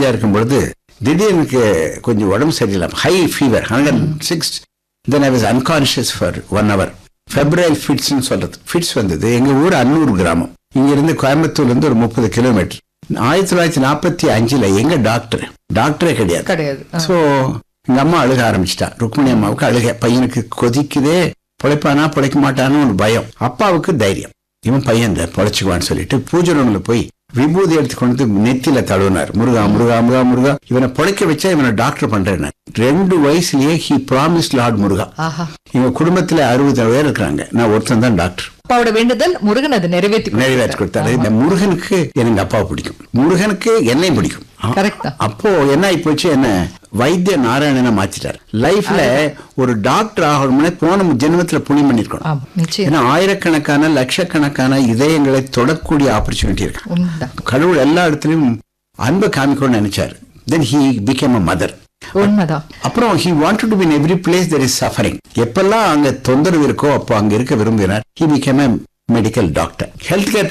குழந்தையா இருக்கும் பொழுது திடீர்னு கொஞ்சம் உடம்பு சரியில்லை high fever hundred six then I was unconscious for one hour February ஃபிட்ஸ்னு சொல்றது ஃபிட்ஸ் வந்தது எங்க ஊர் அன்னூர் கிராமம் இங்க இருந்து கோயம்புத்தூர்ல இருந்து ஒரு முப்பது கிலோமீட்டர் ஆயிரத்தி தொள்ளாயிரத்தி நாற்பத்தி அஞ்சுல எங்க டாக்டர் டாக்டரே கிடையாது கிடையாது ஆ. சோ எங்க அம்மா அழுக ஆரம்பிச்சிட்டா ருக்மிணி அம்மாவுக்கு அழுக பையனுக்கு கொதிக்குதே பொழைப்பானா பொழைக்க மாட்டான்னு ஒரு பயம் அப்பாவுக்கு தைரியம் இவன் பையன் தான் பொழைச்சுக்குவான்னு சொல்லிட்டு பூஜை ரூம்ல போய் விபூதி எடுத்து கொண்டு வந்து நெத்தியில தழுவினார் முருகா முருகா முருகா முருகா இவனை பொழைக்க வச்சா இவனை டாக்டர் பண்றேன் ரெண்டு வயசுலயே ஹி ப்ராமிஸ் லார்ட் முருகா ஆஹா இவங்க குடும்பத்துல அறுபது பேர் இருக்கிறாங்க நான் ஒருத்தன் தான் டாக்டர் அப்பாவோட வேண்டுதல் முருகன் அதை நிறைவேற்றி நிறைவேற்றி கொடுத்தாரு இந்த முருகனுக்கு எனக்கு அப்பாவை பிடிக்கும் முருகனுக்கு என்னையும் பிடிக்கும் கரெக்ட் தான் அப்போ என்ன ஆகி போச்சு என்ன வைத்திய நாராயணனை மாத்திட்டார் லைஃப்ல ஒரு டாக்டர் ஆகணும்னு போன ஜென்மத்துல புண்ணியம் பண்ணிருக்கணும் ஆமா நிச்சயம் ஏன்னா ஆயிரக்கணக்கான லட்சக்கணக்கான இதயங்களை தொடக்கூடிய ஆப்பர்ச்சுனிட்டி இருக்கு உண்மைதான் கடவுள் எல்லா இடத்துலயும் அன்பை காமிக்கணும்னு நினைச்சாரு then he became a mother உண்மைதான் அப்புறம் he wanted to be in every place there is suffering எப்பெல்லாம் அங்க தொந்தரவு இருக்கோ அப்போ அங்க இருக்க விரும்புகிறார் he became medical doctor health care